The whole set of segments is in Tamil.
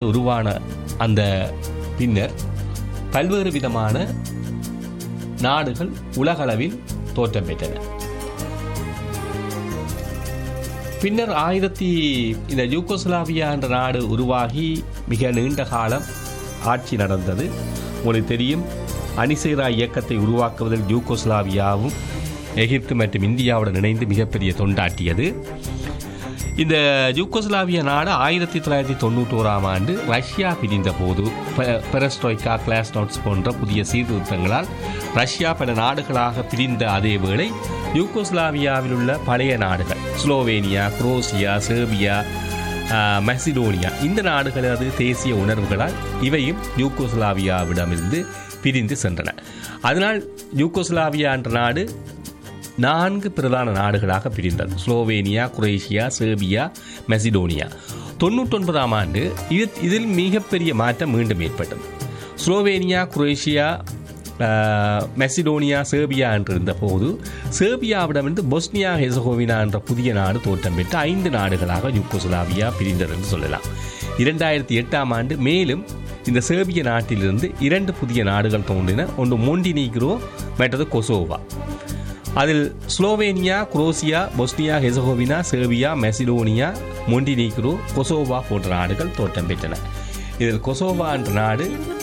உருவான அந்த பின்னர் பல்வேறு விதமான நாடுகள் உலகளவில் தோற்றம் பெற்றன பின்னர் ஆயிரத்தி இந்த யூகோஸ்லாவியா என்ற நாடு உருவாகி மிக நீண்ட காலம் ஆட்சி நடந்தது உங்களுக்கு தெரியும் அணிசேரா இயக்கத்தை உருவாக்குவதில் யூகோஸ்லாவியாவும் எகிப்து மற்றும் இந்தியாவுடன் இணைந்து மிகப்பெரிய தொண்டாட்டியது இந்த யூகோஸ்லாவிய நாடு ஆயிரத்தி தொள்ளாயிரத்தி தொண்ணூற்றோராம் ஆண்டு ரஷ்யா பிரிந்த போது பெரஸ்ட்ரோய்கா கிளாஸ்னோட்ஸ் போன்ற புதிய சீர்திருத்தங்களால் ரஷ்யா பல நாடுகளாக பிரிந்த அதே வேளை யூகோஸ்லாவியாவில் உள்ள பழைய நாடுகள் ஸ்லோவேனியா குரோசியா செர்பியா ஆஹ், மெசிடோனியா இந்த நாடுகளது தேசிய உணர்வுகளால் இவையும் யூகோஸ்லாவியாவிடமிருந்து பிரிந்து சென்றன அதனால் யூகோஸ்லாவியா என்ற நாடு நான்கு பிரதான நாடுகளாக பிரிந்தது ஸ்லோவேனியா குரேஷியா செர்பியா மெசிடோனியா தொண்ணூற்றொன்பதாம் ஆண்டு இது இதில் மிகப்பெரிய மாற்றம் மீண்டும் ஏற்பட்டது ஸ்லோவேனியா குரேஷியா ஆஹ், மெசிடோனியா செர்பியா என்றிருந்த போது செர்பியாவிடமிருந்து பொஸ்னியா ஹெசகோவினா என்ற புதிய நாடு தோற்றம் பெற்று ஐந்து நாடுகளாக யூகோஸ்லாவியா பிரிந்தது என்று சொல்லலாம் இரண்டாயிரத்தி எட்டாம் ஆண்டு மேலும் இந்த செர்பிய நாட்டிலிருந்து இரண்டு புதிய நாடுகள் தோன்றின ஒன்று மோண்டினீக்ரோ மற்றது கொசோவா அதில் Slovenia Croatia Bosnia Herzegovina Serbia Macedonia Montenegro Kosovo போன்ற நாடுகள் தோற்றம் பெற்றன இதில் கொசோவா என்ற நாடு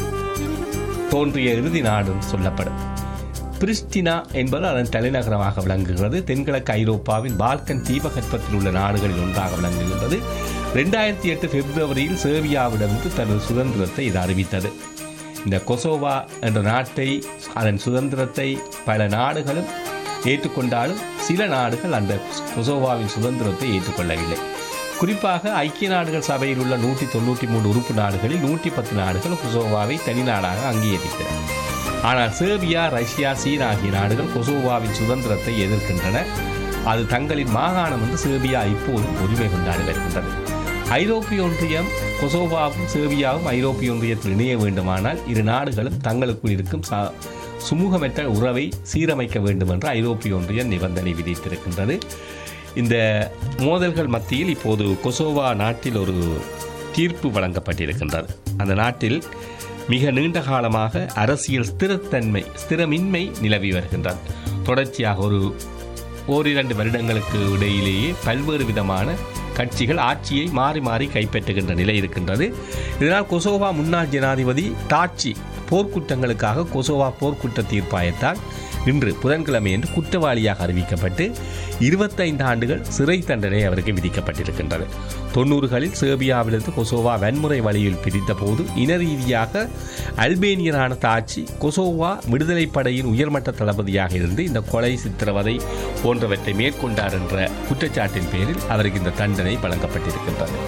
தோன்றிய இறுதி நாடு என்று சொல்லப்படும் பிரிஸ்டினா என்பது அதன் தலைநகரமாக விளங்குகிறது தென்கிழக்கு ஐரோப்பாவின் பால்கன் தீபகற்பத்தில் உள்ள நாடுகளில் ஒன்றாக விளங்குகின்றது ரெண்டாயிரத்தி எட்டு பிப்ரவரியில் சேர்பியாவிடமிருந்து தனது சுதந்திரத்தை இது அறிவித்தது இந்த கொசோவா என்ற நாட்டை அதன் சுதந்திரத்தை பல நாடுகளும் ஏற்றுக்கொண்டாலும் சில நாடுகள் அந்த கொசோவாவின் சுதந்திரத்தை ஏற்றுக்கொள்ளவில்லை குறிப்பாக ஐக்கிய நாடுகள் சபையில் உள்ள நூற்றி தொண்ணூற்றி மூன்று உறுப்பு நாடுகளில் நூற்றி பத்து நாடுகள் கொசோவாவை தனி நாடாக அங்கீகரித்தன ஆனால் செர்பியா ரஷ்யா சீனா ஆகிய நாடுகள் கொசோவாவின் சுதந்திரத்தை எதிர்க்கின்றன அது தங்களின் மாகாணம் என்று செர்பியா இப்போதும் உரிமை கொண்டாடி வருகின்றது ஐரோப்பிய ஒன்றியம் கொசோவாவும் செர்பியாவும் ஐரோப்பிய ஒன்றியத்தில் இணைய வேண்டுமானால் இரு நாடுகளும் தங்களுக்குள் இருக்கும் ச- சுமூகமற்ற உறவை சீரமைக்க வேண்டும் என்று ஐரோப்பிய ஒன்றியம் நிபந்தனை விதித்திருக்கின்றது இந்த மோதல்கள் மத்தியில் இப்போது கொசோவா நாட்டில் ஒரு தீர்ப்பு வழங்கப்பட்டிருக்கின்றது அந்த நாட்டில் மிக நீண்ட காலமாக அரசியல் ஸ்திரத்தன்மை ஸ்திரமின்மை நிலவி வருகின்றது தொடர்ச்சியாக ஒரு ஓரிரண்டு வருடங்களுக்கு இடையிலேயே பல்வேறு விதமான கட்சிகள் ஆட்சியை மாறி மாறி கைப்பற்றுகின்ற நிலை இருக்கின்றது இதனால் கொசோவா முன்னாள் ஜனாதிபதி தாட்சி போர்க்குற்றங்களுக்காக கொசோவா போர்க்குற்ற தீர்ப்பாயத்தால் இன்று புதன்கிழமை என்று குற்றவாளியாக அறிவிக்கப்பட்டு இருபத்தைந்து ஆண்டுகள் சிறை தண்டனை அவருக்கு விதிக்கப்பட்டிருக்கின்றது தொண்ணூறுகளில் சேர்பியாவிலிருந்து கொசோவா வன்முறை வழியில் பிரித்த போது இன ரீதியாக அல்பேனியரான தாட்சி கொசோவா விடுதலை படையின் உயர்மட்ட தளபதியாக இருந்து இந்த கொலை சித்திரவதை போன்றவற்றை மேற்கொண்டார் என்ற குற்றச்சாட்டின் பேரில் அவருக்கு இந்த தண்டனை வழங்கப்பட்டிருக்கின்றது